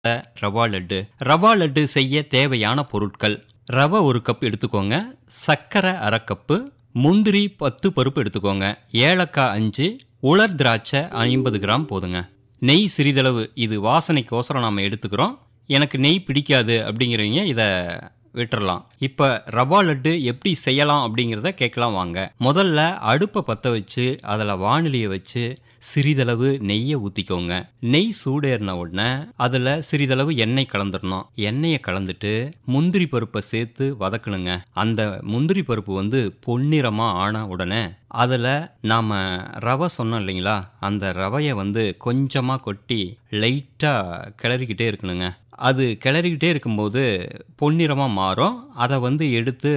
ரவா லட்டு ரவா லட்டு செய்ய தேவையான பொருட்கள் ரவை ஒரு கப் எடுத்துக்கோங்க சர்க்கரை அரை கப்பு முந்திரி பத்து பருப்பு எடுத்துக்கோங்க ஏலக்காய் அஞ்சு உலர் திராட்சை ஐம்பது கிராம் போதுங்க நெய் சிறிதளவு இது வாசனைக்கோசரம் நாம் எடுத்துக்கிறோம் எனக்கு நெய் பிடிக்காது அப்படிங்கிறவங்க இதை விட்டுறலாம் இப்போ ரவா லட்டு எப்படி செய்யலாம் அப்படிங்கிறத கேட்கலாம் வாங்க முதல்ல அடுப்பை பற்ற வச்சு அதில் வானிலையை வச்சு சிறிதளவு நெய்யை ஊற்றிக்கோங்க நெய் சூடேறின உடனே அதில் சிறிதளவு எண்ணெய் கலந்துடணும் எண்ணெயை கலந்துட்டு முந்திரி பருப்பை சேர்த்து வதக்கணுங்க அந்த முந்திரி பருப்பு வந்து பொன்னிறமாக ஆன உடனே அதில் நாம் ரவை சொன்னோம் இல்லைங்களா அந்த ரவையை வந்து கொஞ்சமாக கொட்டி லைட்டாக கிளறிக்கிட்டே இருக்கணுங்க அது கிளறிக்கிட்டே இருக்கும்போது பொன்னிறமாக மாறும் அதை வந்து எடுத்து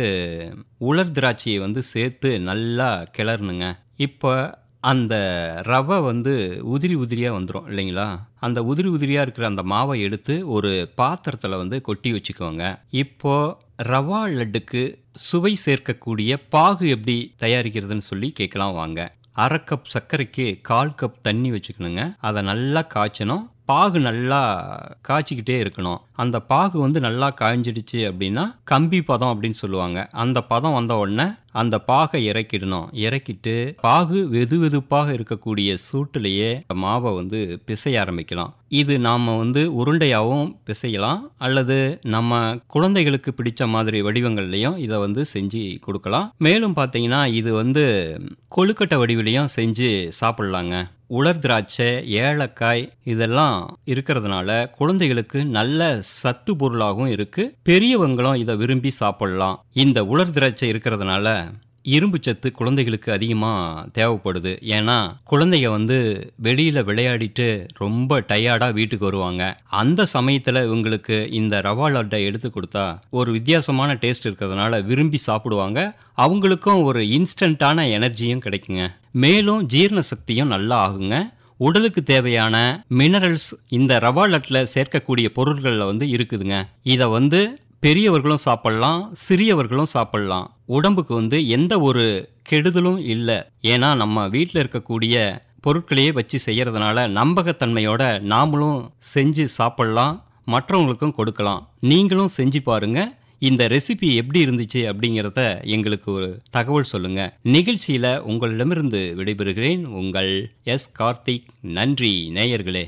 உலர் திராட்சையை வந்து சேர்த்து நல்லா கிளறணுங்க இப்போ அந்த ரவை வந்து உதிரி உதிரியாக வந்துடும் இல்லைங்களா அந்த உதிரி உதிரியாக இருக்கிற அந்த மாவை எடுத்து ஒரு பாத்திரத்தில் வந்து கொட்டி வச்சுக்கோங்க இப்போ ரவா லட்டுக்கு சுவை சேர்க்கக்கூடிய பாகு எப்படி தயாரிக்கிறதுன்னு சொல்லி கேட்கலாம் வாங்க அரை கப் சர்க்கரைக்கு கால் கப் தண்ணி வச்சுக்கணுங்க அதை நல்லா காய்ச்சணும் பாகு நல்லா காய்ச்சிக்கிட்டே இருக்கணும் அந்த பாகு வந்து நல்லா காய்ஞ்சிடுச்சு அப்படின்னா கம்பி பதம் அப்படின்னு சொல்லுவாங்க அந்த பதம் வந்த உடனே அந்த பாகை இறக்கிடணும் இறக்கிட்டு பாகு வெது வெதுப்பாக இருக்கக்கூடிய சூட்டிலேயே மாவை வந்து பிசைய ஆரம்பிக்கலாம் இது நாம் வந்து உருண்டையாகவும் பிசையலாம் அல்லது நம்ம குழந்தைகளுக்கு பிடிச்ச மாதிரி வடிவங்கள்லையும் இதை வந்து செஞ்சு கொடுக்கலாம் மேலும் பார்த்தீங்கன்னா இது வந்து கொழுக்கட்டை வடிவிலையும் செஞ்சு சாப்பிட்லாங்க உலர் திராட்சை ஏலக்காய் இதெல்லாம் இருக்கிறதுனால குழந்தைகளுக்கு நல்ல சத்து பொருளாகவும் இருக்கு பெரியவங்களும் இதை விரும்பி சாப்பிடலாம் இந்த உலர் திராட்சை இருக்கிறதுனால இரும்பு சத்து குழந்தைகளுக்கு அதிகமாக தேவைப்படுது ஏன்னா குழந்தைங்க வந்து வெளியில் விளையாடிட்டு ரொம்ப டயர்டாக வீட்டுக்கு வருவாங்க அந்த சமயத்தில் இவங்களுக்கு இந்த ரவா லட்டை எடுத்து கொடுத்தா ஒரு வித்தியாசமான டேஸ்ட் இருக்கிறதுனால விரும்பி சாப்பிடுவாங்க அவங்களுக்கும் ஒரு இன்ஸ்டண்ட்டான எனர்ஜியும் கிடைக்குங்க மேலும் ஜீரண சக்தியும் நல்லா ஆகுங்க உடலுக்கு தேவையான மினரல்ஸ் இந்த ரவா லட்டில் சேர்க்கக்கூடிய பொருட்களில் வந்து இருக்குதுங்க இதை வந்து பெரியவர்களும் சாப்பிடலாம் சிறியவர்களும் சாப்பிடலாம் உடம்புக்கு வந்து எந்த ஒரு கெடுதலும் இல்லை ஏன்னா நம்ம வீட்டில் இருக்கக்கூடிய பொருட்களையே வச்சு செய்யறதுனால நம்பகத்தன்மையோட நாமளும் செஞ்சு சாப்பிடலாம் மற்றவங்களுக்கும் கொடுக்கலாம் நீங்களும் செஞ்சு பாருங்க இந்த ரெசிபி எப்படி இருந்துச்சு அப்படிங்கிறத எங்களுக்கு ஒரு தகவல் சொல்லுங்க நிகழ்ச்சியில உங்களிடமிருந்து விடைபெறுகிறேன் உங்கள் எஸ் கார்த்திக் நன்றி நேயர்களே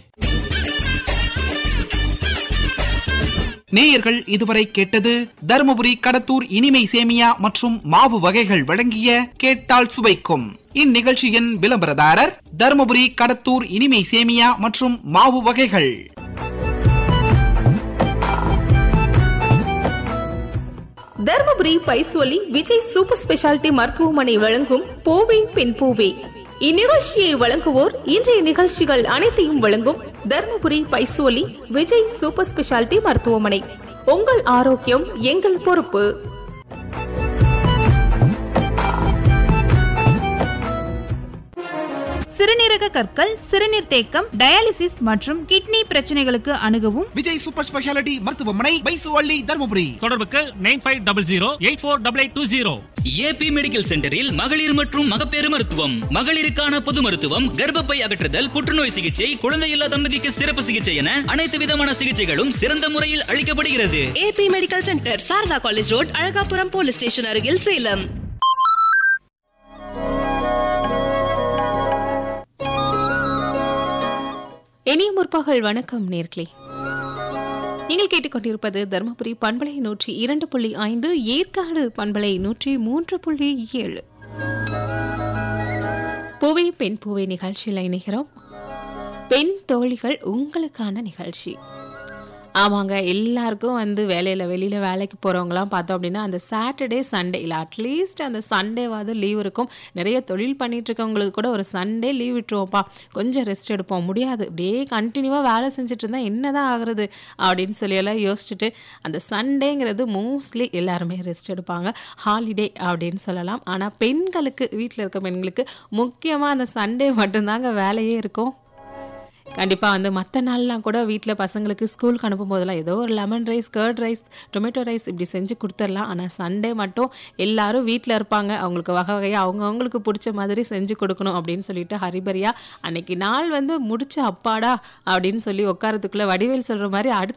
நேயர்கள் இதுவரை கேட்டது தருமபுரி கடத்தூர் இனிமை சேமியா மற்றும் மாவு வகைகள் வழங்கிய கேட்டால் சுவைக்கும் இந்நிகழ்ச்சியின் விளம்பரதாரர் தருமபுரி கடத்தூர் இனிமை சேமியா மற்றும் மாவு வகைகள் தர்மபுரி பைசோலி விஜய் சூப்பர் ஸ்பெஷாலிட்டி மருத்துவமனை வழங்கும் பூவே பெண் பூவே இந்நிகழ்ச்சியை வழங்குவோர் இன்றைய நிகழ்ச்சிகள் அனைத்தையும் வழங்கும் தர்மபுரி பைசோலி விஜய் சூப்பர் ஸ்பெஷாலிட்டி மருத்துவமனை உங்கள் ஆரோக்கியம் எங்கள் பொறுப்பு சிறுநீரக கற்கள் சிறுநீர் தேக்கம் டயாலிசிஸ் மற்றும் கிட்னி பிரச்சனைகளுக்கு அணுகவும் விஜய் சூப்பர் ஸ்பெஷாலிட்டி மருத்துவமனை பைசுவள்ளி தருமபுரி தொடர்புக்கு nine five double zero eight four double eight two zero AB medical சென்டரில் மகளிர் மற்றும் மகப்பேறு மருத்துவம் மகளிருக்கான பொது மருத்துவம் கர்ப்பப்பை அகற்றுதல் புற்றுநோய் சிகிச்சை குழந்தையில்லா தம்பதிக்கு சிறப்பு சிகிச்சை என அனைத்து விதமான சிகிச்சைகளும் சிறந்த முறையில் அளிக்கப்படுகிறது AB medical centre Sarada college road Alagapuram police station அருகில் சேலம் இனிய முற்பகல் வணக்கம் நேர்களே நீங்கள் கேட்டுக்கொண்டிருப்பது தர்மபுரி பண்பலை நூற்றி இரண்டு புள்ளி ஐந்து ஏற்காடு பண்பலை நூற்றி மூன்று புள்ளி ஏழு பூவே பெண் பூவே நிகழ்ச்சியில் இணைகிறோம் பெண் தோழிகள் உங்களுக்கான நிகழ்ச்சி ஆமாங்க எல்லாருக்கும் வந்து வேலையில் வெளியில் வேலைக்கு போகிறவங்களாம் பார்த்தோம் அப்படின்னா அந்த சாட்டர்டே சண்டே இல்லை அட்லீஸ்ட் அந்த சண்டேவாவது லீவ் இருக்கும் நிறைய தொழில் பண்ணிட்டு இருக்கவங்களுக்கு கூட ஒரு சண்டே லீவ் விட்டுருவோம்ப்பா கொஞ்சம் ரெஸ்ட் எடுப்போம் முடியாது அப்படியே கண்டினியூவாக வேலை செஞ்சுட்டு இருந்தால் என்ன தான் ஆகுறது அப்படின்னு சொல்லி எல்லாம் யோசிச்சுட்டு அந்த சண்டேங்கிறது மோஸ்ட்லி எல்லாருமே ரெஸ்ட் எடுப்பாங்க ஹாலிடே அப்படின்னு சொல்லலாம் ஆனால் பெண்களுக்கு வீட்டில் இருக்க பெண்களுக்கு முக்கியமாக அந்த சண்டே மட்டும்தாங்க வேலையே இருக்கும் கண்டிப்பா வந்து மற்ற நாள்லாம் கூட வீட்டில் பசங்களுக்கு ஸ்கூலுக்கு அனுப்பும் போதெல்லாம் ஏதோ ஒரு lemon rice curd rice tomato rice இப்படி செஞ்சு கொடுத்துடலாம் ஆனால் சண்டே மட்டும் எல்லாரும் வீட்டில் இருப்பாங்க அவங்களுக்கு வகை வகையாக அவங்க அவங்களுக்கு பிடிச்ச மாதிரி செஞ்சு கொடுக்கணும் அப்படின்னு சொல்லிட்டு ஹரிபரியா அன்னைக்கு நாள் வந்து முடிச்ச அப்பாடா அப்படின்னு சொல்லி உட்காரத்துக்குள்ள வடிவேல் சொல்ற மாதிரி அடுத்த